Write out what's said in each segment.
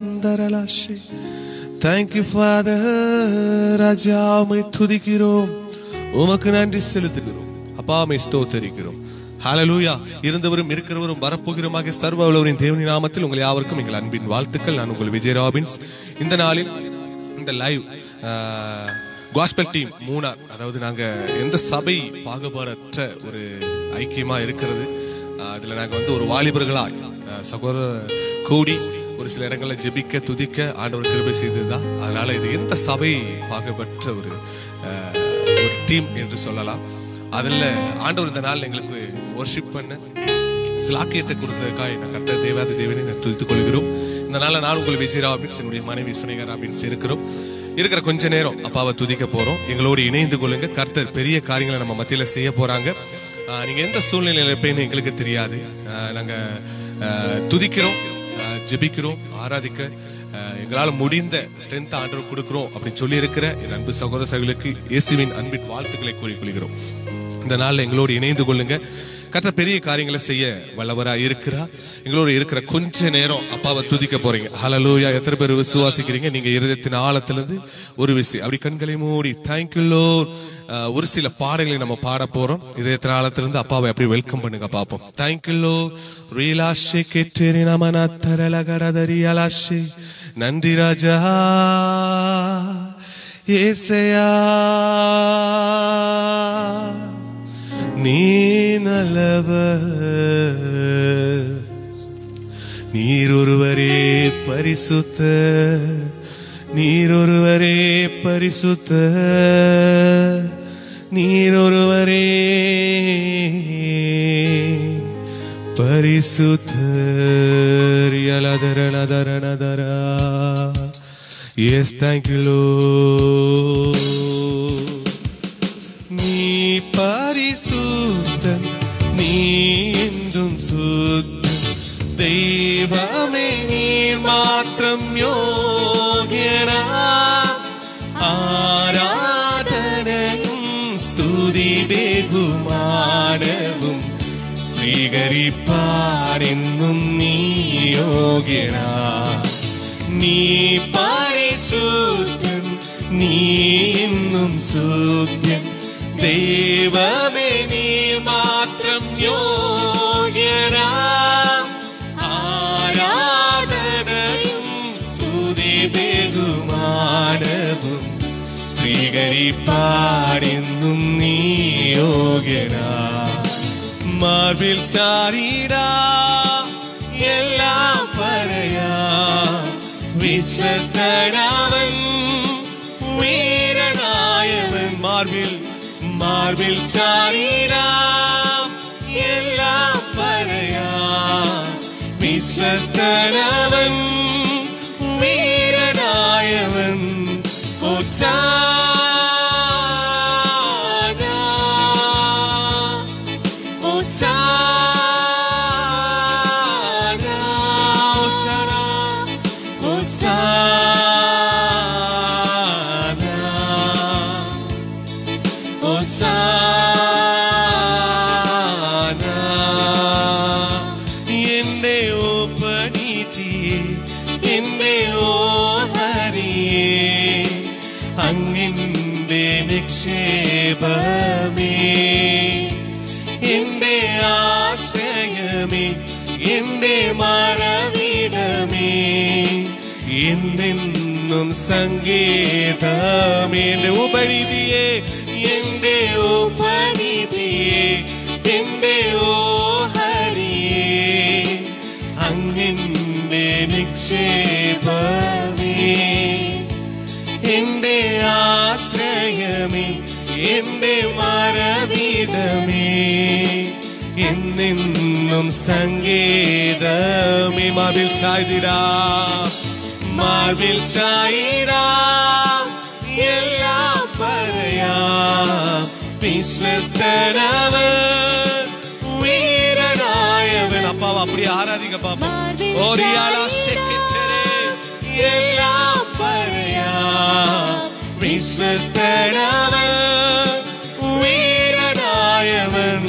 தரலாஷே thank you father ராஜா உம்மை துதிக்கிறோம் உமக்கு நன்றி செலுத்துகிறோம் அப்பா உம்மை ஸ்தோத்தரிக்கிறோம் ஹalleluya இருந்தவரும் இருக்கிறவரும் வரப்போகிறோமாக சர்வ வல்லவரின் தேவனின் நாமத்தில் உங்கள் யாவருக்கும் எங்கள் அன்பின் வாழ்த்துக்கள் நான் உங்கள் விஜய் ராபின்ஸ் இந்த நாளில் இந்த லைவ் காஸ்பல் டீம் மூணார் அதாவது நாங்க எந்த சபை பாகுபாடற்ற ஒரு ஐக்கியமா இருக்கிறது ஆஹ் அதுல நாங்க வந்து ஒரு வாலிபர்களாய் ஆஹ் சகோதர கூடி ஒரு சில இடங்கள்ல ஜெபிக்க துதிக்க ஆண்டவர் கிருபை செய்ததுதான் அதனால இது எந்த சபை பாகுபற்ற ஒரு ஆஹ், ஒரு டீம் என்று சொல்லலாம் அதுல ஆண்டவர் இந்த நாள் எங்களுக்கு ஒர்ஷிப் பண்ண சிலாக்கியத்தை கொடுத்ததுக்காக நான் கர்த்தர் தேவாதி தேவனை நான் துதித்துக் கொள்கிறோம் இந்த நாள்ல நான் உங்கள் விஜய் ராபின்ஸ் என்னுடைய மனைவி சுனேகா ராபின்ஸ் இருக்கிறோம் இருக்கிற கொஞ்ச நேரம் அப்பாவை துதிக்க போறோம் எங்களோடு இணைந்து கொள்ளுங்க கர்த்தர் பெரிய காரியங்களை நம்ம மத்தியில செய்ய போறாங்க ஆஹ் நீங்க எந்த சூழ்நிலையில இருப்பேன்னு எங்களுக்கு தெரியாது ஆஹ் நாங்க ஆஹ் துதிக்கிறோம் ஆஹ் ஜெபிக்கிறோம் ஆராதிக்க ஆஹ் எங்களால முடிந்த ஸ்ட்ரென்த் ஆண்டவர் கொடுக்கிறோம் அப்படின்னு சொல்லி இருக்கிற என் அன்பு சகோதர சகோதரர்களுக்கு இயேசுவின் அன்பின் வாழ்த்துக்களை கூறிக்கொள்கிறோம் இந்த நாள்ல எங்களோடு இணைந்து கொள்ளுங்க கர்த்தர் பெரிய காரியங்களை செய்ய வல்லவரா இருக்கிறார் எங்களோட இருக்கிற கொஞ்ச நேரம் அப்பாவை துதிக்க போறீங்க ஹalleluya எத்தனை பேர் விசுவாசிக்கிறீங்க நீங்க இருதயத்தின் ஆழத்திலிருந்து ஒரு விஷயம் அப்படி கண்களை மூடி தேங்க்யூ லோர் ஒரு சில பாடல்களை நம்ம பாட போறோம் இதயத்தின் ஆழத்திலிருந்து அப்பாவை அப்படி வெல்கம் பண்ணுங்க பாப்போம் தேங்க்யூ லோ ரீலாஷே கெட்டேரி நமன தரலகடதரி அலாஷே நன்றி ராஜா ஏசையா நீ நல்லவர் நீர் ஒருவரே பரிசுத்த நீர் ஒருவரே பரிசுத்த நீர் ஒருவரே பரிசுத்தர் யலதரணதரணதரா எஸ் தேங்க்யூ நீ பரிசுத்தன் நீ என்றும் சுத்தன் தெய்வமே நீர் மாற்றம் யோகியனா ஆராதனையும் ஸ்துதி வெகுமானவும் സ്വീകരിപ്പാരെന്നും നീ യോഗ്യനാ നീ പരിശുദ്ധൻ നീ എന്നും സൂര്യൻ ദൈവമേ നീ മാത്രം യോഗ്യനാ ആരാധനയും സ്തുതി ബഹുമാനവും സ്വീകരിപ്പാരെന്നും നീ യോഗ്യനാ മാർബിൽ ചാരിടാ എല്ലാം പറയാം വിശ്വസ്തനാവൻ വീരനായവൻ മാർബിൽ മാർബിൽ ചാരിടാം എല്ലാം പറയാം വിശ്വസ്തനവൻ വീരനായവൻ Hosanna, Hosanna, Hosanna, Hosanna. എന്റെ ഓ പണിതിയെ എന്റെ ഓ ഹരിയേ അങ്ങിന്റെ നിക്ഷേപമേ എന്റെ ആശ്രയമേ എന്റെ മറവിടമേ എന്നെന്നും സംഗീതമേ എന്റെ ഉപനിധിയെ എന്റെ ഉപനിധിയെ എന്റെ ഓ ഹരിയേ അങ്ങിന്റെ നിക്ഷേപമേ എന്റെ ആശ്രയമേ എന്റെ മരവിടമേ എന്നെന്നും സംഗീതമേ മാവിൽ ചായിടാ മാവിൽ ചായിടാ എല്ലാം പറയാം വിശ്വസ്തനവൻ വീരനായവൻ അപ്പാവ് அப்படி ஆராதிங்க பாப்போம் ஓரியாலா செக்கிட்டரே எல்லாம் പറയാം വിശ്വസ്തനവൻ വീരനായവൻ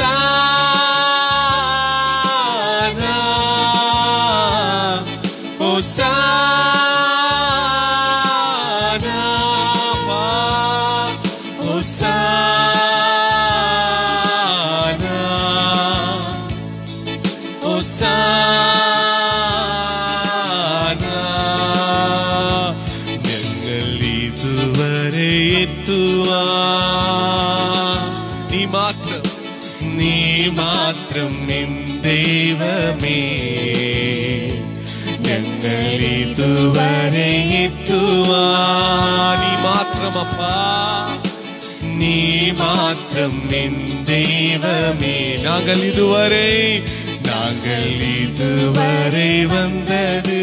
ഓസാന Hosanna, Pa. Hosanna, Hosanna. ഞങ്ങൾ ഇതുവരെ എത്തുവാ നീ മാത്രം നീ മാത്രം എൻ ദൈവമേ ഞങ്ങൾ ഇതുവരെ എത്തുവാ നീ മാത്രമപ്പാ നീ മാത്രം എൻ ദൈവമേ நாங்கள் இதுவரை நாங்கள் இதுவரை வந்தது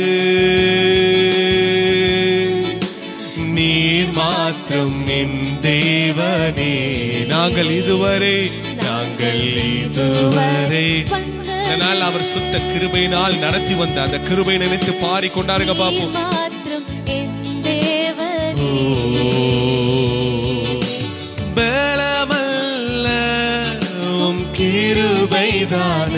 நீர் மாத்திரம் என் தேவனே நாங்கள் இதுவரை நாங்கள் இதுவரை இதனால் அவர் சுத்த கிருபையினால் நடத்தி வந்த அந்த கிருபை நினைத்து பாடி கொண்டாருங்க பாப்போம் മാത്രം എൻ ദേവനേ பலமல்ல உம் கிருபைதான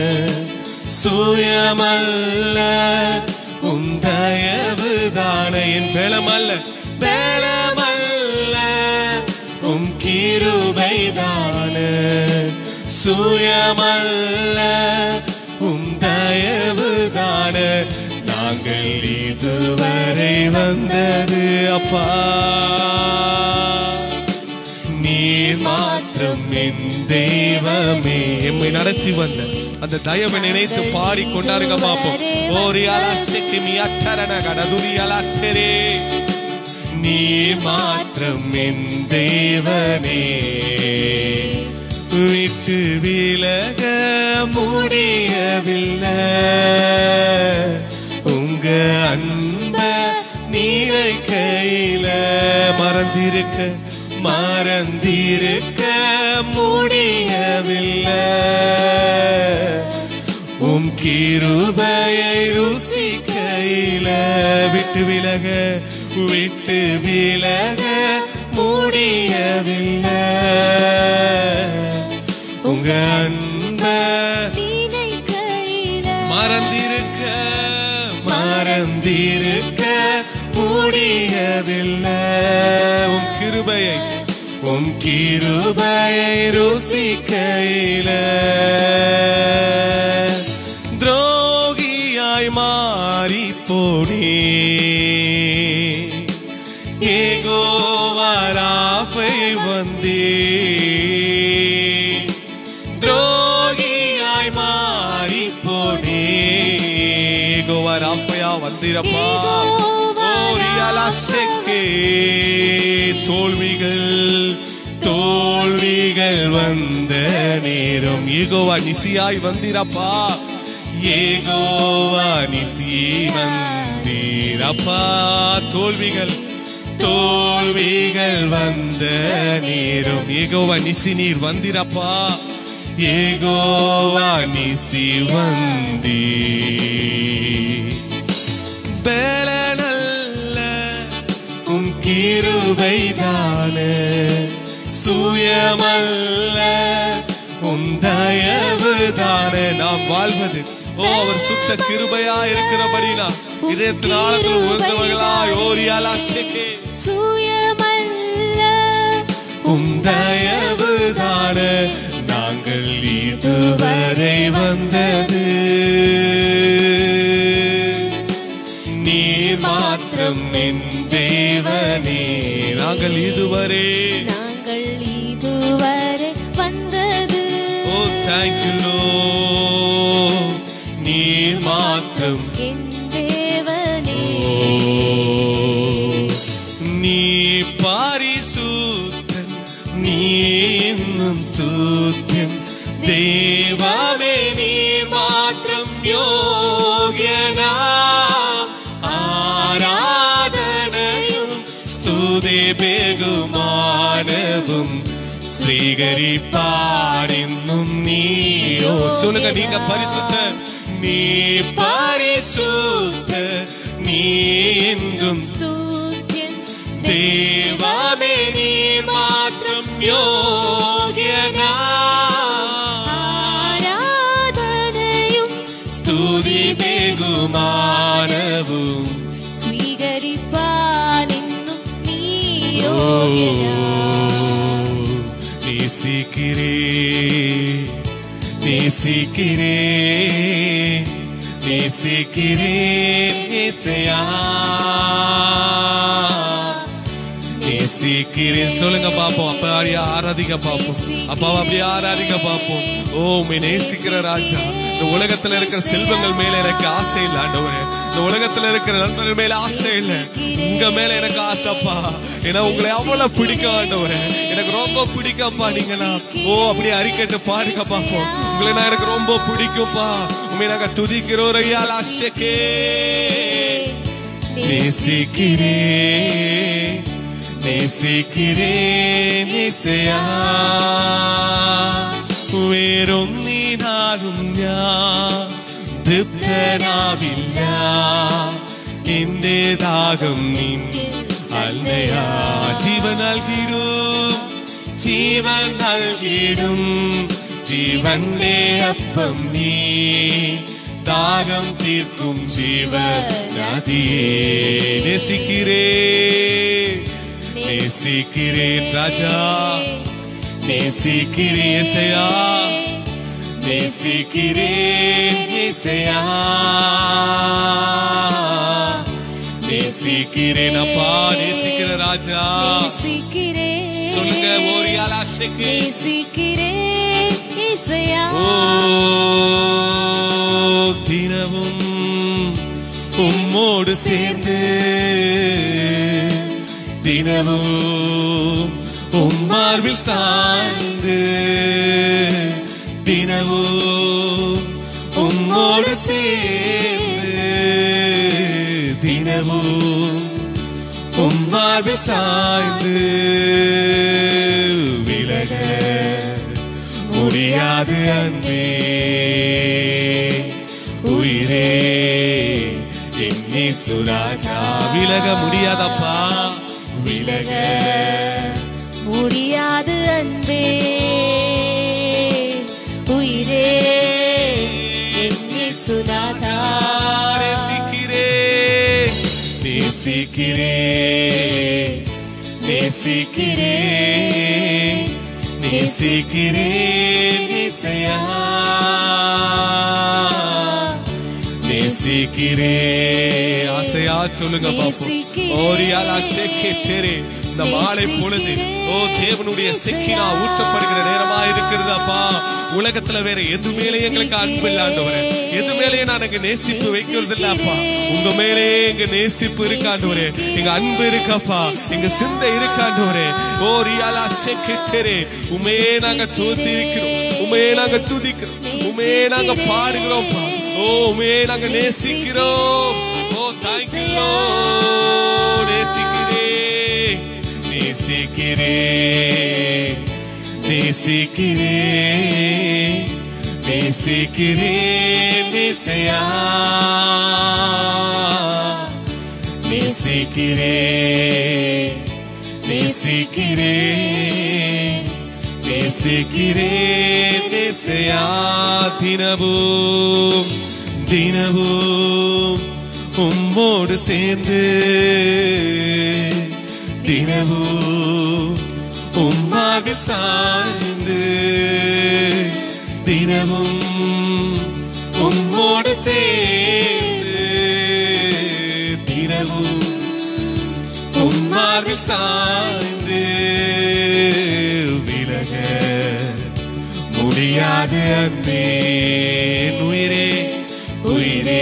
சுயமல்ல உம் தயவுதான என் பலமல்ல பலமல்ல உம் கிருபைதான சுயமல்ல உம் தயவுதான நாங்கள் இதுவரை வந்தது அப்பா நீர் மாத்திரம் என் தெய்வமே எம்மை நடத்தி வந்த அந்த தயவை நினைத்து பாடி கொண்டாருங்க பாப்போம் ஓரியாலா செக்கிமி அட்டரண கடதுரியாலா தெரே நீர் மாத்திரம் என் தேவனே விட்டு விலக முடியவில்லை உங்க அன்ப நீரை கையில மறந்திருக்க மறந்திருக்க முடியவில்லை உம் கிருபையை ருசிக்கையில விட்டு விலக விட்டு விலக முடியவில்லை உங்க அன்ப நினைக்கையில மறந்திருக்க மறந்திருக்க முடியவில்லை உம் கிருபையை உம் கிருபையை ருசிக்கையில துரோகியாய் மாறி போனே ஏகோவராஃபை வந்தே துரோகியாய் மாறி போனே ஏகோவராஃபையா வந்திரப்பா ஓரியாலா செக்கே தோல்விகள் தோல்விகள் வந்த நேரம் ஏகோவா நிசியாய் வந்திரப்பா ஏகோவா நிசி வந்தீரப்பா தோல்விகள் தோல்விகள் வந்த நேரம் ஏகோவா நிசி நீர் வந்திரப்பா ஏகோவா நிசி வந்தீர் பலனல்ல உம் கிருபைதான சுயமல்ல உம் தயவுதான நாம் வாழ்வது ஓ அவர் சுத்த கிருபையா இருக்கிறபடினா இதயத்தின் ஆழத்தில் உணர்ந்தவர்களாய் ஓரியாலா செக்கே சுயமல்ல உம் தயவுதான நாங்கள் இதுவரை வந்தது நீர் மாத்திரம் என் தேவனே நாங்கள் இதுவரை நாங்கள் இதுவரை வந்தது ஓ தேங்க்யூ நீர் மாத்திரம் என் தேவனே நீ பாரிசூத்தன் நீ இன்னும் சூத்தியன் தேவமே நீ மாற்றம் யோகியனா ஆராதனையும் ஸ்துதி பெகுமானவும் ஸ்ரீகரிப்பாரின்னும் நீயோ சொல்லுங்க நீங்க பரிசுத்த நீ பரிசுத்த நீ என்றும் സ്തുത്യൻ தேவாமே நீ மாற்றம் யோகியனா ആരാധനയും സ്തുതി ബഹുമാനവും நேசிக்கிறே நேசிக்கிறே நேசிக்கிறேன் இசையா நேசிக்கிறேன் சொல்லுங்க பாப்போம் அப்ப அப்படியே ஆராதிக்க பாப்போம் அப்பாவை அப்படியே ஆராதிக்க பாப்போம் ஓ உண்மை நேசிக்கிற ராஜா இந்த உலகத்துல இருக்கிற செல்வங்கள் மேல எனக்கு ஆசை இல்லை ஆண்டவரே இந்த உலகத்துல இருக்கிற நண்பர்கள் மேல ஆசை இல்லை உங்க மேல எனக்கு ஆசைப்பா ஏன்னா உங்களை அவ்வளவு பிடிக்கும் ஆண்டவரே எனக்கு ரொம்ப பிடிக்கும்ப்பா நீங்களா ஓ அப்படியே அறிக்கட்டு பாடுங்க பாப்போம் உங்களை நான் எனக்கு ரொம்ப பிடிக்கும்ப்பா உண்மை நாங்க துதிக்கிறோம் ஐயா லாஷக்கே நேசிக்கிறே നേസിക്കിരേ നിസയാ വേറൊന്നിനാലും ഞാൻ തൃപ്തനാവില്ല എന്റെ ദാഹം നിൻ അല്ലയാ ജീവൻ നൽകിടും ജീവൻ നൽകിടും ജീവന്റെ അപ്പം നീ ദാഹം തീർക്കും ജീവനദിയേ നേസിക്കിരേ நேசிக்கிறேன் ராஜா நேசிக்கிறேன் இசையா நேசிக்கிறேன் இசையா நேசிக்கிறேன் அப்பா நேசிக்கிற ராஜா சொல்லுங்க ஓரியால் ஆசைக்கு நேசிக்கிறேன் இசையா ஓ தினமும் உம்மோடு சேர்ந்து தினமும் உம் மார்பில் சாய்ந்து தினமும் உம்மோடு சேர்ந்து தினமும் உம் மார்பில் சாய்ந்து விலக முடியாது அன்பே உயிரே என்னை சுராஜா விலக முடியாதப்பா விலக முடியாது அன்பே உயிரே என்னை சுனாதா நேசிக்கிறே நேசிக்கிறே நேசிக்கிறே நேசிக்கிறே நேசையா நேசிக்கிறே ஆசையா சொல்லுங்க பாப்போம் நேசிக்கிறேன். ஓரியாலா ஷேக்கே தேரே இந்த மாலை பொழுது ஓ தேவனுடைய செக்கினா ஊற்றப்படுகிற நேரமா இருக்கிறது அப்பா உலகத்துல வேற எது மேலே எங்களுக்கு அன்பு இல்ல ஆண்டவரே எது மேலேயே நான் எங்க நேசிப்பு வைக்கிறது இல்ல அப்பா உங்க மேலே எங்க நேசிப்பு இருக்காண்டவரே எங்க அன்பு இருக்கப்பா எங்க சிந்தை இருக்காண்டவரே ஓ ரியாலா ஷேக்கே உமையே நாங்க தோத்து இருக்கிறோம் உமையே நாங்க துதிக்கிறோம் உமையே நாங்க பாடுகிறோம்ப்பா ஓ உமையே நாங்க நேசிக்கிறோம் ஓ தேங்க்யூ நேசிக்கிறே நேசிக்கிறே நேசிக்கிறே நேசிக்கிறே நேசையா நேசிக்கிறே நேசிக்கிறே நேசிக்கிறே நேசையா தினமும் தினமும் உம்மோடு சேர்ந்து தினமும் உம்மாக சாய்ந்து தினமும் உம்மோடு சேர்ந்து தினமும் உம்மாக சாய்ந்து விலக முடியாது அன்பே உயிரே உயிரே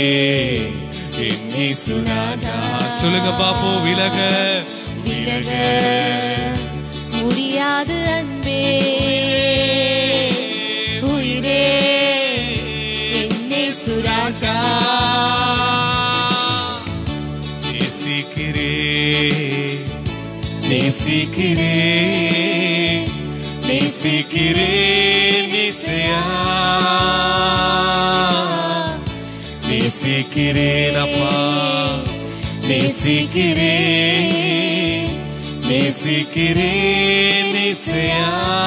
என்னை சுராஜா சொல்லுங்க பாப்போம் விலக விலக முடியாது அன்பே உயிரே என்னை சுராஜா நேசிக்கிறே நேசிக்கிறே நேசிக்கிறே நேசையா நேசிக்கிறேன் அப்பா நேசிக்கிறேன் நேசிக்கிறேன் நேசையா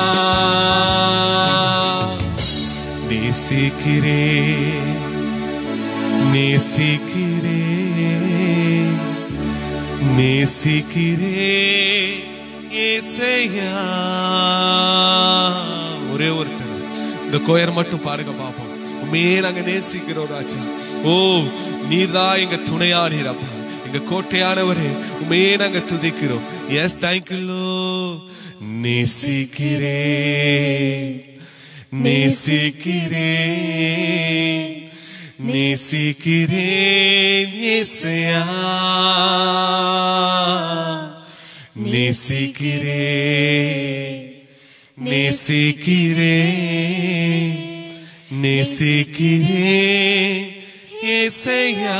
நேசிக்கிறேன் நேசிக்கிறேன் நேசிக்கிறேன் ஏசையா ஒரே ஒரு தரம் இந்த கோயர் மட்டும் பாருங்க பாப்போம் உண்மையே நாங்க நேசிக்கிறோம் ராஜா ஓ நீர்தான் எங்க துணையானீர் அப்பா எங்க கோட்டையானவரே உண்மையே நாங்க துதிக்கிறோம் எஸ் தேங்க்யூ நேசிக்கிறே நேசிக்கிறே நேசிக்கிறேன் ஏசையா நேசிக்கிறேன் நேசிக்கிறேன் நேசிக்கிறேன் ஏசையா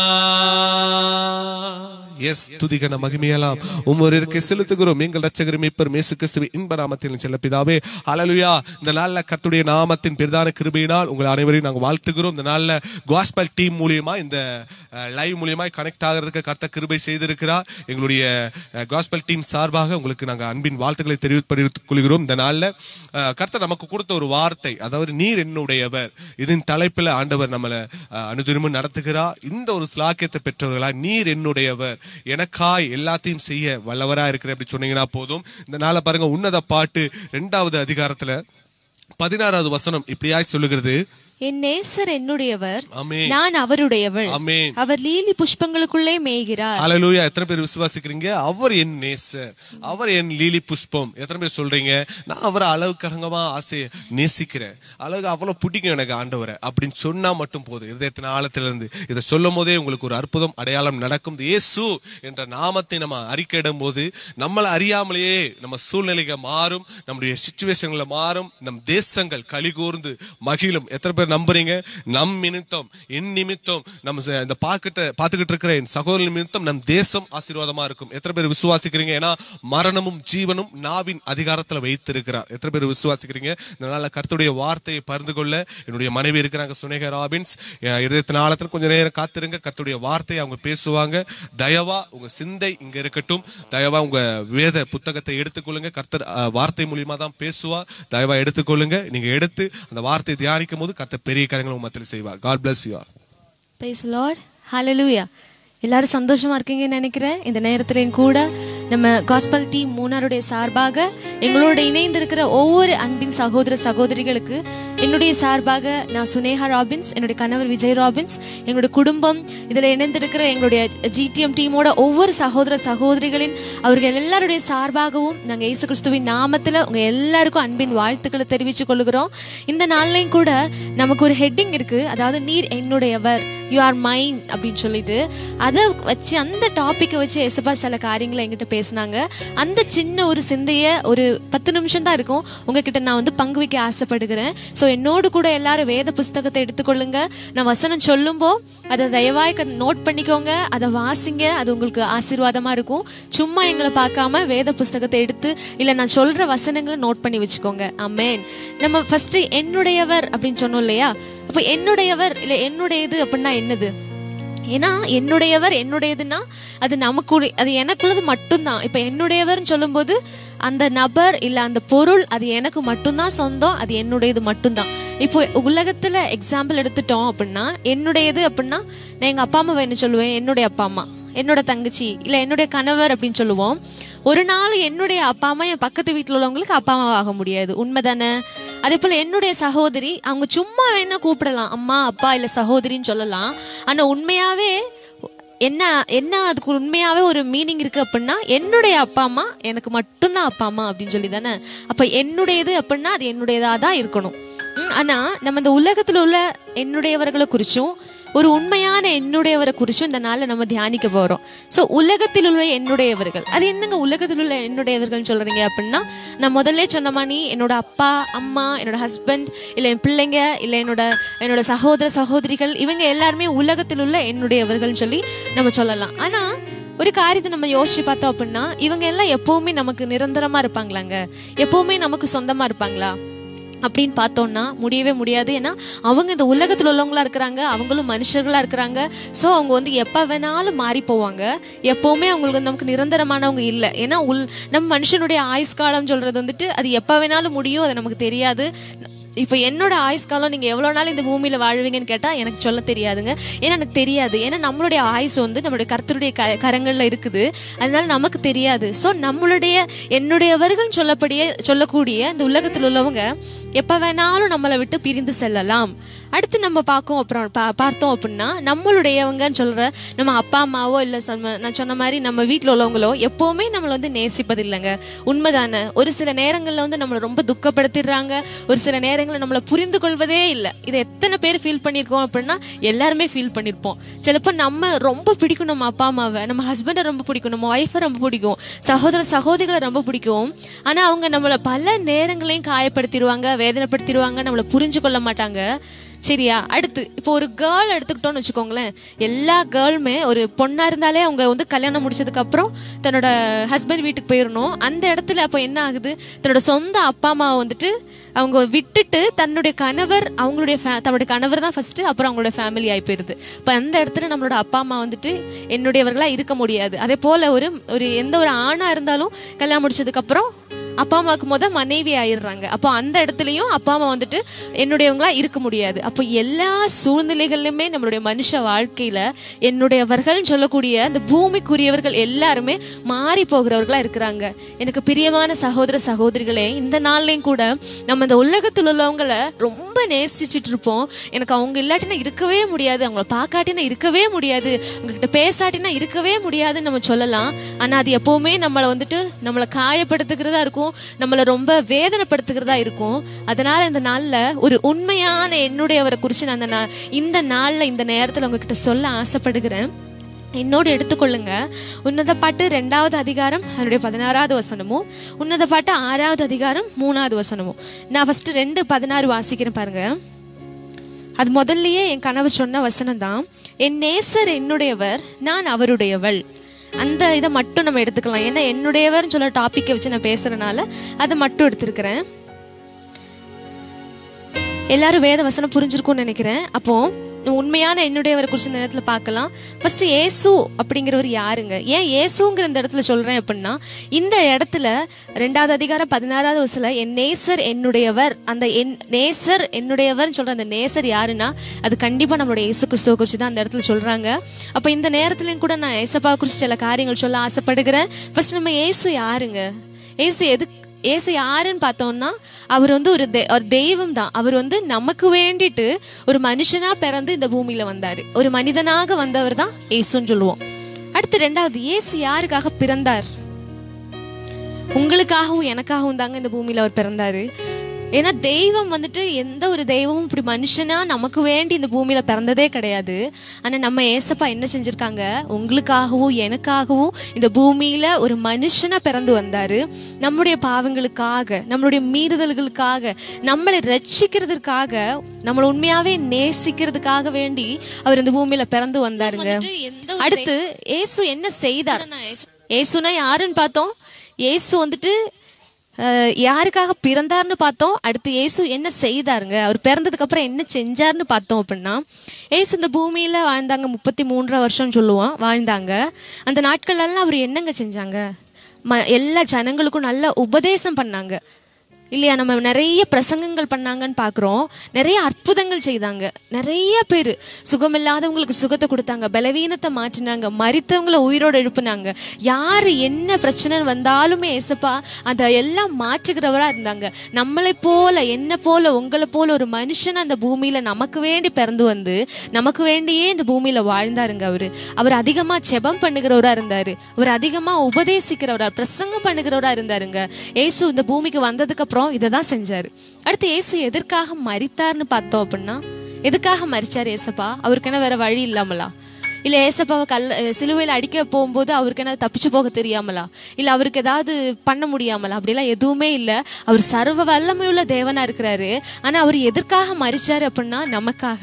எஸ் துதிகன மகிமையெல்லாம் உம்மொருக்கு செலுத்துகிறோம் எங்கள் ரட்சகரும் மீட்பர் மேசு கிறிஸ்துவின் இன்ப நாமத்தில் செல்ல பிதாவே ஹalleluya இந்த நாள்ல கர்த்தருடைய நாமத்தின் பிரதான கிருபையினால் உங்கள் அனைவரையும் நாங்கள் வாழ்த்துகிறோம் இந்த நாள்ல காஸ்பல் டீம் மூலியமா இந்த லைவ் மூலியமா கனெக்ட் ஆகிறதுக்கு கர்த்தர் கிருபை செய்திருக்கிறார் எங்களுடைய காஸ்பல் டீம் சார்பாக உங்களுக்கு நாங்கள் அன்பின் வாழ்த்துக்களை தெரிவித்துக் கொள்கிறோம் இந்த நாள்ல அஹ், கர்த்தர் நமக்கு கொடுத்த ஒரு வார்த்தை அதாவது நீர் என்னுடையவர் இதன் தலைப்பில் ஆண்டவர் நம்மளை அஹ், அனுதினமும் நடத்துகிறார் இந்த ஒரு ஸ்லாக்கியத்தை பெற்றவர்களா நீர் என்னுடையவர் எனக்காய் எல்லாத்தையும் செய்ய வல்லவரா இருக்கிற அப்படி சொன்னீங்கன்னா போதும் இந்த நாளை பாருங்க உன்னத பாட்டு ரெண்டாவது அதிகாரத்துல பதினாறாவது வசனம் இப்படியாய் சொல்லுகிறது என் நேசர் என்னுடையவர் ஆமென். நான் அவருடையவள் ஆமென். அவர் லீலி புஷ்பங்களுக்குள்ளே மேய்கிறார் ஹalleluya எத்தனை பேர் விசுவாசிக்கிறீங்க அவர் என் நேசர் அவர் என் லீலி புஷ்பம் எத்தனை பேர் சொல்றீங்க நான் அவரை அளவு கடங்கமா ஆசை நேசிக்கிறேன் அழகு அவ்வளவு பிடிக்கும் எனக்கு ஆண்டவரை அப்படின்னு சொன்னா மட்டும் போதும் இதயத்தின் ஆழத்துல இருந்து இதை சொல்லும் போதே உங்களுக்கு ஒரு அற்புதம் அடையாளம் நடக்கும் இயேசு என்ற நாமத்தை நம்ம அறிக்கையிடும் போது நம்மளை அறியாமலேயே நம்ம சூழ்நிலைகள் மாறும் நம்முடைய சுச்சுவேஷன்ல மாறும் நம் தேசங்கள் கலிகூர்ந்து மகிழும் எத்தனை பேர் நம்புறீங்க நம் நிமித்தம் என் நிமித்தம் நம்ம ச- இந்த பாக்கிட்ட பாத்துக்கிட்டு இருக்கிற என் சகோதரன் நிமித்தம் நம் தேசம் ஆசீர்வாதமா இருக்கும் எத்தனை பேர் விசுவாசிக்கிறீங்க ஏன்னா மரணமும் ஜீவனும் நாவின் அதிகாரத்துல வைத்திருக்கிறார் எத்தனை பேர் விசுவாசிக்கிறீங்க இதனால கர்த்தருடைய வார்த்தையை பகிர்ந்து கொள்ள என்னுடைய மனைவி இருக்கிறாங்க சுனேக ராபின்ஸ் என் இதயத்தின் ஆழத்தில் கொஞ்ச நேரம் காத்திருங்க கர்த்தருடைய வார்த்தையை அவங்க பேசுவாங்க தயவா உங்க சிந்தை இங்க இருக்கட்டும் தயவா உங்க வேத புத்தகத்தை எடுத்துக்கொள்ளுங்க கர்த்தர் அஹ், வார்த்தை மூலியமா தான் பேசுவா தயவா எடுத்துக்கொள்ளுங்க நீங்க எடுத்து அந்த வார்த்தையை தியானிக்கும் போது கர்த்தர் பெரிய காரியங்களை உங்க மத்தியில் செய்வார் God bless you all praise Lord ஹalleluya எல்லாரும் சந்தோஷமா இருக்கீங்கன்னு நினைக்கிறேன் இந்த நேரத்துல என் கூட நம்ம காஸ்பல் டீம் மூணாருடைய சார்பாக எங்களோட இணைந்து இருக்கிற ஒவ்வொரு அன்பின் சகோதர சகோதரிகளுக்கு என்னுடைய சார்பாக நான் சுனேகா ராபின்ஸ் என்னுடைய கணவர் விஜய் ராபின்ஸ் எங்களுடைய குடும்பம் இதில் இணைந்திருக்கிற எங்களுடைய ஜிடிஎம் டீமோட ஒவ்வொரு சகோதர சகோதரிகளின் அவர்கள் எல்லாருடைய சார்பாகவும் நாங்கள் இயேசு கிறிஸ்துவின் நாமத்தில் உங்க எல்லாருக்கும் அன்பின் வாழ்த்துக்களை தெரிவித்துக் கொள்கிறோம் இந்த நாள்லையும் கூட நமக்கு ஒரு ஹெட்டிங் இருக்கு அதாவது நீர் என்னுடையவர் யூ ஆர் மைன் அப்படின்னு சொல்லிட்டு அதை வச்சு அந்த டாப்பிக்கை வச்சு எசப்பா சில காரியங்களை என்கிட்ட பேசினாங்க அந்த சின்ன ஒரு சிந்தைய ஒரு பத்து நிமிஷம் தான் இருக்கும் உங்ககிட்ட நான் வந்து பங்கு வைக்க ஆசைப்படுகிறேன் ஸோ என்னோடு கூட எல்லாரும் வேத புஸ்தகத்தை எடுத்துக்கொள்ளுங்க நான் வசனம் சொல்லும்போ அதை தயவாய் நோட் பண்ணிக்கோங்க அதை வாசிங்க அது உங்களுக்கு ஆசீர்வாதமா இருக்கும் சும்மா எங்களை பார்க்காம வேத புஸ்தகத்தை எடுத்து இல்ல நான் சொல்ற வசனங்களை நோட் பண்ணி வச்சுக்கோங்க ஆமென் நம்ம ஃபர்ஸ்ட் என்னுடையவர் அப்படின்னு சொன்னோம் இல்லையா அப்ப என்னுடையவர் இல்ல என்னுடையது அப்படின்னா என்னது ஏன்னா என்னுடையவர் என்னுடையதுன்னா அது நமக்கு அது எனக்குள்ளது மட்டும்தான் இப்ப என்னுடையவர்னு சொல்லும்போது அந்த நபர் இல்ல அந்த பொருள் அது எனக்கு மட்டும்தான் சொந்தம் அது என்னுடையது மட்டும்தான் இப்போ உலகத்துல எக்ஸாம்பிள் எடுத்துட்டோம் அப்படின்னா என்னுடையது அப்படின்னா நான் எங்க அப்பா அம்மாவை என்ன சொல்லுவேன் என்னுடைய அப்பா அம்மா என்னோட தங்கச்சி இல்ல என்னுடைய கணவர் அப்படின்னு சொல்லுவோம் ஒரு நாள் என்னுடைய அப்பா அம்மா என் பக்கத்து வீட்டில் உள்ளவங்களுக்கு அப்பா அம்மா ஆக முடியாது உண்மைதானே அதே போல என்னுடைய சகோதரி அவங்க சும்மா வேணா கூப்பிடலாம் அம்மா அப்பா இல்ல சகோதரின்னு சொல்லலாம் ஆனா உண்மையாவே என்ன என்ன அதுக்கு உண்மையாவே ஒரு மீனிங் இருக்கு அப்படின்னா என்னுடைய அப்பா அம்மா எனக்கு மட்டும்தான் அப்பா அம்மா அப்படின்னு சொல்லி தானே அப்ப என்னுடையது அப்படின்னா அது என்னுடையதா தான் இருக்கணும் ம், ஆனா நம்ம இந்த உலகத்துல உள்ள என்னுடையவர்களை குறிச்சும் ஒரு உண்மையான என்னுடையவரை குறிச்சும் இந்த நாள்ல நம்ம தியானிக்க போறோம் சோ உலகத்தில் உள்ள என்னுடையவர்கள் அது என்னங்க உலகத்தில் உள்ள என்னுடையவர்கள் சொல்றீங்க அப்படின்னா நான் முதல்ல சொன்ன மாதிரி என்னோட அப்பா அம்மா என்னோட ஹஸ்பண்ட் இல்ல என் பிள்ளைங்க இல்ல என்னோட என்னோட சகோதர சகோதரிகள் இவங்க எல்லாருமே உலகத்தில் உள்ள என்னுடையவர்கள் சொல்லி நம்ம சொல்லலாம் ஆனா ஒரு காரியத்தை நம்ம யோசிச்சு பார்த்தோம் அப்படின்னா இவங்க எல்லாம் எப்பவுமே நமக்கு நிரந்தரமா இருப்பாங்களாங்க எப்பவுமே நமக்கு சொந்தமா இருப்பாங்களா அப்படின்னு பார்த்தோம்னா முடியவே முடியாது ஏன்னா அவங்க இந்த உலகத்தில் உள்ளவங்களா இருக்கிறாங்க அவங்களும் மனுஷர்களா இருக்கிறாங்க ஸோ அவங்க வந்து எப்போ வேணாலும் மாறி போவாங்க எப்பவுமே அவங்களுக்கு வந்து நமக்கு நிரந்தரமானவங்க இல்லை ஏன்னா உள் நம்ம மனுஷனுடைய ஆயுஷ்காலம் சொல்றது வந்துட்டு அது எப்போ வேணாலும் முடியும் அது நமக்கு தெரியாது இப்போ என்னோட ஆயுஷ்காலம் நீங்க எவ்வளவு நாள் இந்த பூமியில வாழ்வீங்கன்னு கேட்டா எனக்கு சொல்ல தெரியாதுங்க ஏன்னா எனக்கு தெரியாது ஏன்னா நம்மளுடைய ஆயுஸ் வந்து நம்மளுடைய கர்த்தருடைய க கரங்கள்ல இருக்குது அதனால நமக்கு தெரியாது ஸோ நம்மளுடைய என்னுடையவர்கள் சொல்லப்படிய சொல்லக்கூடிய இந்த உலகத்தில் உள்ளவங்க எப்ப வேணாலும் நம்மளை விட்டு பிரிந்து செல்லலாம் அடுத்து நம்ம பார்க்கோம் அப்புறம் பா- பார்த்தோம் அப்படின்னா நம்மளுடையவங்கன்னு சொல்ற நம்ம அப்பா அம்மாவோ இல்ல நம்ம நான் சொன்ன மாதிரி நம்ம வீட்டில் உள்ளவங்களோ எப்பவுமே நம்மளை வந்து நேசிப்பதில்லைங்க உண்மைதானே ஒரு சில நேரங்கள்ல வந்து நம்மளை ரொம்ப துக்கப்படுத்திடுறாங்க ஒரு சில நேரங்களில் நம்மளை புரிந்து கொள்வதே இல்லை இதை எத்தனை பேர் ஃபீல் பண்ணியிருக்கோம் அப்படின்னா எல்லாருமே ஃபீல் பண்ணியிருப்போம் சிலப்போ நம்ம ரொம்ப பிடிக்கும் நம்ம அப்பா அம்மாவை நம்ம ஹஸ்பண்டை ரொம்ப பிடிக்கும் நம்ம ஒய்ஃபை ரொம்ப பிடிக்கும் சகோதர சகோதரிகளை ரொம்ப பிடிக்கும் ஆனா அவங்க நம்மளை பல நேரங்களையும் காயப்படுத்திடுவாங்க வேதனைப்படுத்திடுவாங்க நம்மளை புரிஞ்சு கொள்ள மாட்டாங்க சரியா அடுத்து இப்போ ஒரு கேர்ள் எடுத்துக்கிட்டோம்னு வச்சுக்கோங்களேன் எல்லா கேர்ளுமே ஒரு பொண்ணா இருந்தாலே அவங்க வந்து கல்யாணம் முடிச்சதுக்கு அப்புறம் தன்னோட ஹஸ்பண்ட் வீட்டுக்கு போயிடணும் அந்த இடத்துல அப்போ என்ன ஆகுது தன்னோட சொந்த அப்பா அம்மாவை வந்துட்டு அவங்க விட்டுட்டு தன்னுடைய கணவர் அவங்களுடைய fa- தன்னுடைய கணவர் தான் ஃபர்ஸ்ட் அப்புறம் அவங்களோட ஃபேமிலி ஆகி போயிருது இப்போ அந்த இடத்துல நம்மளோட அப்பா அம்மா வந்துட்டு என்னுடையவர்களா இருக்க முடியாது அதே போல ஒரு ஒரு எந்த ஒரு ஆணா இருந்தாலும் கல்யாணம் முடிச்சதுக்கு அப்புறம் அப்பா அம்மாவுக்கு முத மனைவி ஆயிடுறாங்க அப்போ அந்த இடத்துலயும் அப்பா அம்மா வந்துட்டு என்னுடையவங்களா இருக்க முடியாது அப்போ எல்லா சூழ்நிலைகளிலுமே நம்மளுடைய மனுஷ வாழ்க்கையில என்னுடையவர்கள்னு சொல்லக்கூடிய அந்த பூமிக்குரியவர்கள் எல்லாருமே மாறி போகிறவர்களா இருக்கிறாங்க எனக்கு பிரியமான சகோதர சகோதரிகளே இந்த நாள்லயும் கூட நம்ம இந்த உலகத்தில் உள்ளவங்களை ரொம்ப நேசிச்சிட்டு இருப்போம் எனக்கு அவங்க இல்லாட்டினா இருக்கவே முடியாது அவங்கள பார்க்காட்டினா இருக்கவே முடியாது உங்ககிட்ட பேசாட்டினா இருக்கவே முடியாதுன்னு நம்ம சொல்லலாம் ஆனா அது எப்பவுமே நம்மளை வந்துட்டு நம்மளை காயப்படுத்துகிறதா இருக்கும் நம்மளை ரொம்ப வேதனைப்படுத்துகிறதா இருக்கும் அதனால இந்த நாள்ல ஒரு உண்மையான என்னுடையவரை குறித்து நான் அந்த நா- இந்த நாள்ல இந்த நேரத்துல உங்ககிட்ட சொல்ல ஆசைப்படுகிறேன் என்னோடு எடுத்துக்கொள்ளுங்க உன்னத பாட்டு ரெண்டாவது அதிகாரம் அதனுடைய பதினாறாவது வசனமும் உன்னத பாட்டு ஆறாவது அதிகாரம் மூணாவது வசனமும் நான் ஃபர்ஸ்ட் ரெண்டு பதினாறு வாசிக்கிறேன் பாருங்க அது முதல்லயே என் கணவர் சொன்ன வசனம் தான் என் நேசர் என்னுடையவர் நான் அவருடையவள் அந்த இதை மட்டும் நம்ம எடுத்துக்கலாம் ஏன்னா என்னுடையவர்னு சொல்ல டாபிக்கை வச்சு நான் பேசுறதுனால அதை மட்டும் எடுத்திருக்கிறேன் எல்லாரும் வேத வசனம் புரிஞ்சிருக்கும்னு நினைக்கிறேன் அப்போ உண்மையான என்னுடையவரை குறிச்சு இந்த நேரத்துல பார்க்கலாம் ஃபர்ஸ்ட் ஏசு அப்படிங்கிறவர் யாருங்க ஏன் ஏசுங்கிற இந்த இடத்துல சொல்றேன் அப்படின்னா இந்த இடத்துல ரெண்டாவது அதிகாரம் பதினாறாவது வசல என் நேசர் என்னுடையவர் அந்த என் நேசர் என்னுடையவர்னு சொல்ற அந்த நேசர் யாருன்னா அது கண்டிப்பா நம்மளுடைய இயேசு கிறிஸ்துவ குறிச்சு தான் அந்த இடத்துல சொல்றாங்க அப்ப இந்த நேரத்துலயும் கூட நான் ஏசப்பா குறிச்சு சில காரியங்கள் சொல்ல ஆசைப்படுகிறேன் ஃபர்ஸ்ட் நம்ம ஏசு யாருங்க ஏசு எதுக்கு ஏசு யாருன்னு பார்த்தோம்னா அவர் வந்து ஒரு தெ- ஒரு தெய்வம் தான் அவர் வந்து நமக்கு வேண்டிட்டு ஒரு மனுஷனா பிறந்து இந்த பூமியில வந்தாரு ஒரு மனிதனாக வந்தவர் தான் ஏசுன்னு சொல்லுவோம் அடுத்து ரெண்டாவது ஏசு யாருக்காக பிறந்தார் உங்களுக்காகவும் எனக்காகவும் தாங்க இந்த பூமியில அவர் பிறந்தாரு ஏன்னா தெய்வம் வந்துட்டு எந்த ஒரு தெய்வமும் இப்படி மனுஷனா நமக்கு வேண்டி இந்த பூமியில பிறந்ததே கிடையாது ஆனா நம்ம ஏசப்பா என்ன செஞ்சிருக்காங்க உங்களுக்காகவும் எனக்காகவும் இந்த பூமியில ஒரு மனுஷனா பிறந்து வந்தாரு நம்முடைய பாவங்களுக்காக நம்மளுடைய மீறுதல்களுக்காக நம்மளை ரட்சிக்கிறதுக்காக நம்மளை உண்மையாவே நேசிக்கிறதுக்காக வேண்டி அவர் இந்த பூமியில பிறந்து வந்தாருங்க அடுத்து ஏசு என்ன செய்தார் ஏசுனா யாருன்னு பார்த்தோம் ஏசு வந்துட்டு அஹ், யாருக்காக பிறந்தார்னு பார்த்தோம் அடுத்து ஏசு என்ன செய்தாருங்க அவர் பிறந்ததுக்கு அப்புறம் என்ன செஞ்சார்னு பார்த்தோம் அப்படின்னா ஏசு இந்த பூமியில வாழ்ந்தாங்க முப்பத்தி மூன்றரை வருஷம் சொல்லுவோம் வாழ்ந்தாங்க அந்த நாட்கள் எல்லாம் அவர் என்னங்க செஞ்சாங்க ம எல்லா ஜனங்களுக்கும் நல்ல உபதேசம் பண்ணாங்க இல்லையா நம்ம நிறைய பிரசங்கங்கள் பண்ணாங்கன்னு பார்க்குறோம் நிறைய அற்புதங்கள் செய்தாங்க நிறைய பேர் சுகமில்லாதவங்களுக்கு சுகத்தை கொடுத்தாங்க பலவீனத்தை மாற்றினாங்க மரித்தவங்களை உயிரோடு எழுப்புனாங்க யார் என்ன பிரச்சனை வந்தாலுமே ஏசப்பா அதை எல்லாம் மாற்றுகிறவரா இருந்தாங்க நம்மளை போல என்ன போல உங்களை போல ஒரு மனுஷன் அந்த பூமியில நமக்கு வேண்டி பிறந்து வந்து நமக்கு வேண்டியே இந்த பூமியில வாழ்ந்தாருங்க அவரு அவர் அதிகமா ஜெபம் பண்ணுகிறவரா இருந்தாரு அவர் அதிகமா உபதேசிக்கிறவரா பிரசங்கம் பண்ணுகிறவரா இருந்தாருங்க ஏசு இந்த பூமிக்கு வந்ததுக்கு அப்புறம் இதை தான் செஞ்சாரு அடுத்து ஏசு எதற்காக மரித்தார்னு பார்த்தோம் அப்படின்னா எதுக்காக மரிச்சார் ஏசப்பா அவருக்கு என்ன வேற வழி இல்லாமலா இல்ல ஏசப்பாவை கல் சிலுவையில் அடிக்க போகும்போது அவருக்கு என்ன தப்பிச்சு போக தெரியாமலா இல்ல அவருக்கு ஏதாவது பண்ண முடியாமலா அப்படிலாம் எதுவுமே இல்ல அவர் சர்வ வல்லமையுள்ள தேவனா இருக்கிறாரு ஆனா அவர் எதற்காக மரிச்சாரு அப்படின்னா நமக்காக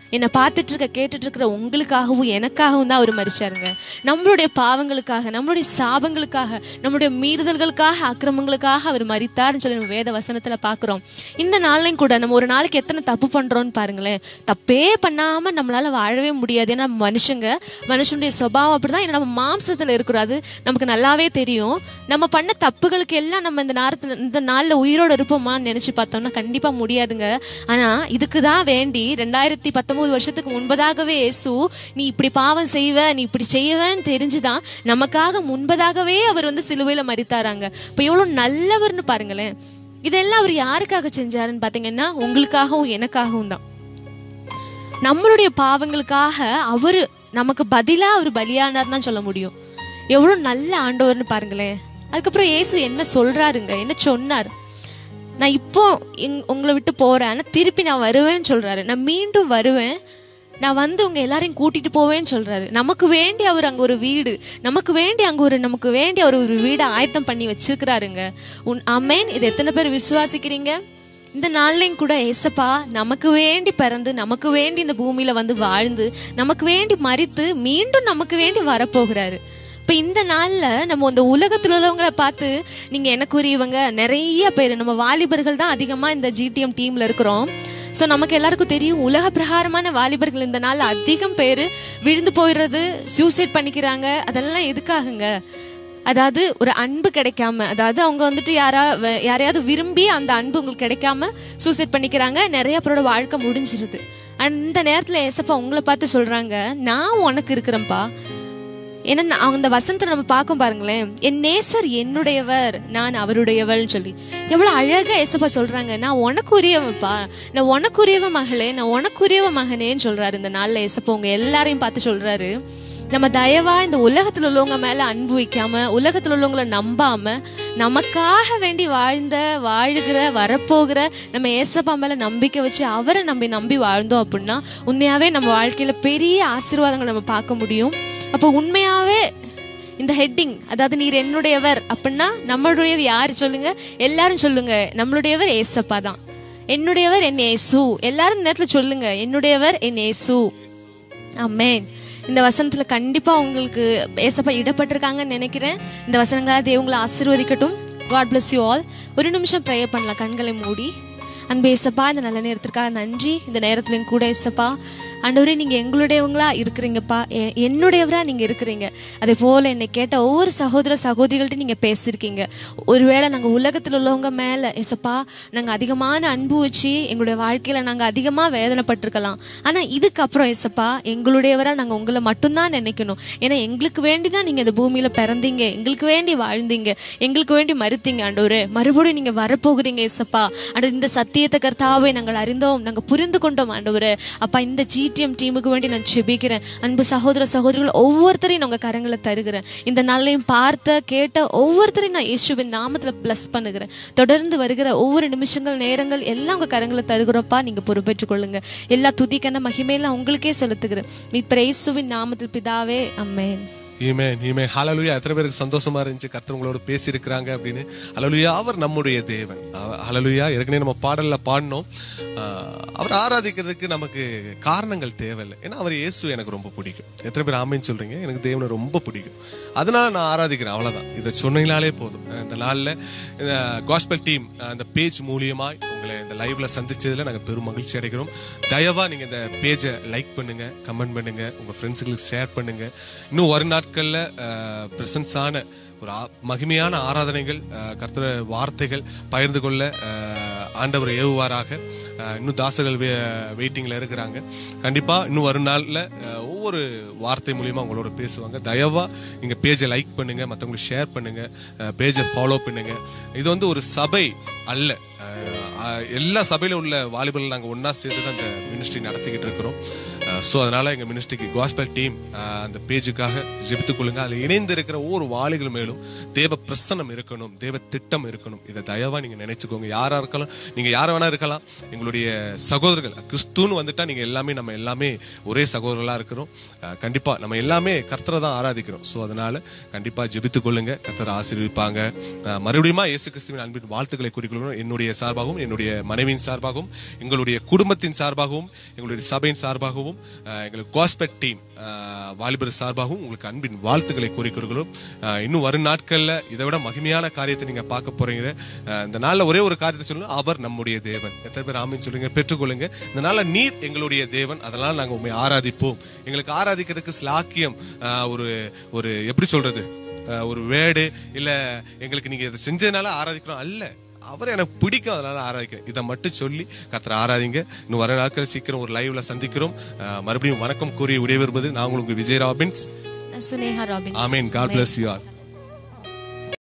என்னை பார்த்துட்டு இருக்க கேட்டுட்டு இருக்கிற உங்களுக்காகவும் எனக்காகவும் தான் அவர் மறிச்சாருங்க நம்மளுடைய பாவங்களுக்காக நம்மளுடைய சாபங்களுக்காக நம்மளுடைய மீறுதல்களுக்காக அக்கிரமங்களுக்காக அவர் மறித்தார்னு சொல்லி நம்ம வேத வசனத்துல பார்க்குறோம் இந்த நாள்லையும் கூட நம்ம ஒரு நாளைக்கு எத்தனை தப்பு பண்றோம்னு பாருங்களேன் தப்பே பண்ணாம நம்மளால வாழவே முடியாது ஏன்னா நம்ம மனுஷங்க மனுஷனுடைய சுபாவம் அப்படிதான் ஏன்னா நம்ம மாம்சத்துல இருக்கிறோம் அது நமக்கு நல்லாவே தெரியும் நம்ம பண்ண தப்புகளுக்கு எல்லாம் நம்ம இந்த நேரத்துல இந்த நாள்ல உயிரோட இருப்போமான்னு நினைச்சு பார்த்தோம்னா கண்டிப்பா முடியாதுங்க ஆனா இதுக்கு தான் வேண்டி ரெண்டாயிரத்தி பத்தொன்பது வருஷத்துக்கு முன்பதாகவே இயேசு நீ இப்படி பாவம் செய்வ நீ இப்படி செய்வன்னு தெரிஞ்சுதான் நமக்காக முன்பதாகவே அவர் வந்து சிலுவையில மறித்தாராங்க இப்ப எவ்வளவு நல்லவர்னு பாருங்களேன் இதெல்லாம் அவர் யாருக்காக செஞ்சாருன்னு பாத்தீங்கன்னா உங்களுக்காகவும் எனக்காகவும் தான் நம்மளுடைய பாவங்களுக்காக அவரு நமக்கு பதிலா அவர் பலியானார் தான் சொல்ல முடியும் எவ்வளவு நல்ல ஆண்டவர்னு பாருங்களேன் அதுக்கப்புறம் இயேசு என்ன சொல்றாருங்க என்ன சொன்னார் நான் இப்போ இங்- உங்களை விட்டு போறேன் ஆனா திருப்பி நான் வருவேன்னு சொல்றாரு நான் மீண்டும் வருவேன் நான் வந்து உங்க எல்லாரையும் கூட்டிட்டு போவேன்னு சொல்றாரு நமக்கு வேண்டி அவர் அங்க ஒரு வீடு நமக்கு வேண்டி அங்க ஒரு நமக்கு வேண்டி அவர் ஒரு வீடை ஆயத்தம் பண்ணி வச்சிருக்கிறாருங்க உன் அமேன் இது எத்தனை பேர் விசுவாசிக்கிறீங்க இந்த நாள்லையும் கூட ஏசப்பா நமக்கு வேண்டி பிறந்து நமக்கு வேண்டி இந்த பூமியில வந்து வாழ்ந்து நமக்கு வேண்டி மறித்து மீண்டும் நமக்கு வேண்டி வரப்போகிறாரு இப்ப இந்த நாள்ல நம்ம இந்த உலகத்துல உள்ளவங்களை பார்த்து நீங்க எனக்குரியவங்க நிறைய பேர் நம்ம வாலிபர்கள் தான் அதிகமா இந்த ஜிடிஎம் டீம்ல இருக்கிறோம் சோ நமக்கு எல்லாருக்கும் தெரியும் உலக பிரகாரமான வாலிபர்கள் இந்த நாள்ல அதிகம் பேர் விழுந்து போயிடுறது சூசைட் பண்ணிக்கிறாங்க அதெல்லாம் எதுக்காகுங்க அதாவது ஒரு அன்பு கிடைக்காம அதாவது அவங்க வந்துட்டு யாரா வ- யாரையாவது விரும்பி அந்த அன்பு உங்களுக்கு கிடைக்காம சூசைட் பண்ணிக்கிறாங்க நிறைய பேரோட வாழ்க்கை முடிஞ்சிருது அந்த நேரத்துல ஏசப்பா உங்களை பார்த்து சொல்றாங்க நான் உனக்கு இருக்கிறேன்ப்பா ஏன்னா நான் அந்த வசனத்தை நம்ம பார்க்கும் பாருங்களேன் என் நேசர் என்னுடையவர் நான் அவருடையவள்னு சொல்லி எவ்வளவு அழகா ஏசப்பா சொல்றாங்க நான் உனக்குரியவன்ப்பா நான் உனக்குரியவ மகளே நான் உனக்குரியவ மகனேன்னு சொல்றாரு இந்த நாள்ல ஏசப்பா உங்க எல்லாரையும் பார்த்து சொல்றாரு நம்ம தயவா இந்த உலகத்துல உள்ளவங்க மேல அன்பு வைக்காம உலகத்துல உள்ளவங்கள நம்பாம நமக்காக வேண்டி வாழ்ந்த வாழுகிற வரப்போகிற நம்ம ஏசப்பா மேல நம்பிக்கை வச்சு அவரை நம்பி நம்பி வாழ்ந்தோம் அப்படின்னா உண்மையாவே நம்ம வாழ்க்கையில பெரிய ஆசீர்வாதங்களை நம்ம பார்க்க முடியும் அப்போ உண்மையாவே இந்த ஹெட்டிங் அதாவது நீர் என்னுடையவர் அப்படின்னா நம்மளுடையவர் யாரு சொல்லுங்க எல்லாரும் சொல்லுங்க நம்மளுடையவர் ஏசப்பா தான் என்னுடையவர் என் ஏசு எல்லாரும் இந்த நேரத்துல சொல்லுங்க என்னுடையவர் என் ஏசு ஆமென் இந்த வசனத்துல கண்டிப்பா உங்களுக்கு ஏசப்பா இடப்பட்டிருக்காங்கன்னு நினைக்கிறேன் இந்த வசனங்களால் தேவங்களை ஆசீர்வதிக்கட்டும் காட் bless யூ ஆல் ஒரு நிமிஷம் ப்ரே பண்ணலாம் கண்களை மூடி அன்பு ஏசப்பா இந்த நல்ல நேரத்திற்காக நன்றி இந்த நேரத்துலையும் கூட ஏசப்பா ஆண்டவரே நீங்க எங்களுடையவங்களா இருக்கிறீங்கப்பா எ- என்னுடையவரா நீங்க இருக்கிறீங்க அதே போல என்னை கேட்ட ஒவ்வொரு சகோதர சகோதரிகள்ட்ட நீங்க பேசியிருக்கீங்க ஒருவேளை நாங்க உலகத்துல உள்ளவங்க மேல ஏசப்பா நாங்க அதிகமான அன்பு வச்சு எங்களுடைய வாழ்க்கையில நாங்க அதிகமா வேதனைப்பட்டிருக்கலாம் ஆனா இதுக்கப்புறம் ஏசப்பா எங்களுடையவரா நாங்க உங்களை மட்டும்தான் நினைக்கணும் ஏன்னா எங்களுக்கு வேண்டி தான் நீங்க இந்த பூமியில பிறந்தீங்க எங்களுக்கு வேண்டி வாழ்ந்தீங்க எங்களுக்கு வேண்டி மறுத்தீங்க ஆண்டவரே மறுபடியும் நீங்க வரப்போகிறீங்க ஏசப்பா அண்ட் இந்த சத்தியத்தை கர்த்தாவை நாங்கள் அறிந்தோம் நாங்க புரிந்து கொண்டோம் ஆண்டவரே அப்பா இந்த ஜிடிஎம் டீமுக்கு வேண்டி நான் செபிக்கிறேன் அன்பு சகோதர சகோதரிகள் ஒவ்வொருத்தரையும் உங்க கரங்களை தருகிறேன் இந்த நாளையும் பார்த்த கேட்ட ஒவ்வொருத்தரையும் நான் இயேசுவின் நாமத்துல பிளஸ் பண்ணுகிறேன் தொடர்ந்து வருகிற ஒவ்வொரு நிமிஷங்கள் நேரங்கள் எல்லாம் உங்க கரங்களை தருகிறப்பா நீங்க பொறுப்பேற்றுக் கொள்ளுங்க எல்லா துதிக்கன மகிமையெல்லாம் உங்களுக்கே செலுத்துகிறேன் இப்ப இயேசுவின் நாமத்தில் பிதாவே அம்மேன் ஈமேன் ஈமேன் ஹalleluya எத்தனை பேருக்கு சந்தோஷமா இருந்துச்சு கர்த்தர் உங்களோட பேசி இருக்கிறாங்க அப்படின்னு ஹalleluya அவர் நம்முடைய தேவன் அவ- ஹalleluya ஏற்கனவே நம்ம பாடல்ல பாடினோம் ஆஹ், அவர் ஆராதிக்கிறதுக்கு நமக்கு காரணங்கள் தேவையில்லை ஏன்னா அவர் இயேசு எனக்கு ரொம்ப பிடிக்கும் எத்தனை பேர் ஆமைன்னு சொல்றீங்க எனக்கு தேவனை ரொம்ப பிடிக்கும் அதனால நான் ஆராதிக்கிறேன் அவ்வளவுதான் இதை சொன்னீங்களாலே போதும் அஹ், இந்த நாள்ல இந்த காஸ்பல் டீம் அந்த பேஜ் மூலியமாய் உங்களை இந்த லைவ்ல சந்திச்சதுல நாங்க பெரும் மகிழ்ச்சி அடைகிறோம் தயவா நீங்க இந்த பேஜை லைக் பண்ணுங்க கமெண்ட் பண்ணுங்க உங்க ஃப்ரெண்ட்ஸுங்களுக்கு ஷேர் பண்ணுங்க இன்னும் ஒரு நாட்கள்ல பிரசன்ஸ் ஆன ஒரு ஆ- மகிமையான ஆராதனைகள் அஹ், கர்த்தர வார்த்தைகள் பகிர்ந்து கொள்ள அஹ், ஆண்டவர் ஏவுவாராக அஹ், இன்னும் தாசர்கள் வெயிட்டிங்ல இருக்கிறாங்க கண்டிப்பா இன்னும் வரும் நாள்ல அஹ், ஒவ்வொரு வார்த்தை மூலியமா உங்களோட பேசுவாங்க தயவா நீங்க பேஜை லைக் பண்ணுங்க மற்றவங்களுக்கு ஷேர் பண்ணுங்க பேஜை ஃபாலோ பண்ணுங்க இது வந்து ஒரு சபை அல்ல அஹ், அஹ், எல்லா சபையில உள்ள வாலிபர்கள் நாங்க ஒண்ணா சேர்த்து தான் இந்த மினிஸ்ட்ரி நடத்திக்கிட்டு இருக்கிறோம் அஹ், ஸோ அதனால எங்க மினிஸ்ட்ரிக்கு காஸ்பல் டீம் அந்த பேஜுக்காக ஜெபித்துக் கொள்ளுங்க அதில் இணைந்து இருக்கிற ஒவ்வொரு வாளிகள் மேலும் தேவ பிரசன்னம் இருக்கணும் தேவ திட்டம் இருக்கணும் இதை தயவா நீங்க நினைச்சுக்கோங்க யாரா இருக்கலாம் நீங்க யார வேணா இருக்கலாம் எங்களுடைய சகோதரர்கள் கிறிஸ்துன்னு வந்துட்டா நீங்க எல்லாமே நம்ம எல்லாமே ஒரே சகோதரர்களா இருக்கிறோம் அஹ், கண்டிப்பா நம்ம எல்லாமே கர்த்தரை தான் ஆராதிக்கிறோம் ஸோ அதனால கண்டிப்பா ஜெபித்துக் கொள்ளுங்க கர்த்தரை ஆசீர்விப்பாங்க அஹ், மறுபடியும் இயேசு கிறிஸ்துவின் அன்பின் வாழ்த்துக்களை குறிக்கொள்கிறோம் என்னுடைய சார்பாகவும் என்னுடைய மனைவியின் சார்பாகவும் எங்களுடைய குடும்பத்தின் சார்பாகவும் எங்களுடைய சபையின் சார்பாகவும் அஹ், எங்களுக்கு காஸ்பெட் டீம் வாலிபர் சார்பாகவும் உங்களுக்கு அன்பின் வாழ்த்துக்களை கூறிக்கொள்கிறோம் அஹ், இன்னும் வரும் நாட்கள்ல இதை விட மகிமையான காரியத்தை நீங்க பார்க்க போறீங்க அஹ், இந்த நாள்ல ஒரே ஒரு காரியத்தை சொல்லுங்க அவர் நம்முடைய தேவன் எத்தனை பேர் ஆமின்னு சொல்லுங்க பெற்றுக்கொள்ளுங்க இந்த நாள்ல நீர் எங்களுடைய தேவன் அதனால நாங்க உண்மை ஆராதிப்போம் எங்களுக்கு ஆராதிக்கிறதுக்கு ஸ்லாக்கியம் அஹ், ஒரு ஒரு எப்படி சொல்றது அஹ், ஒரு வேடு இல்ல எங்களுக்கு நீங்க இதை செஞ்சதுனால ஆராதிக்கிறோம் அல்ல அவர் எனக்கு பிடிக்கும் அதனால ஆராதிக்கிறேன் இதை மட்டும் சொல்லி கத்திர ஆராதிங்க இன்னும் வர நாட்கள் சீக்கிரம் ஒரு லைவ்ல சந்திக்கிறோம் அஹ், மறுபடியும் வணக்கம் கூறி விடைபெறுவது நான் உங்களுக்கு விஜய் ராபின்ஸ் சுனேகா ராபின்ஸ் ஆமீன் காட் bless you all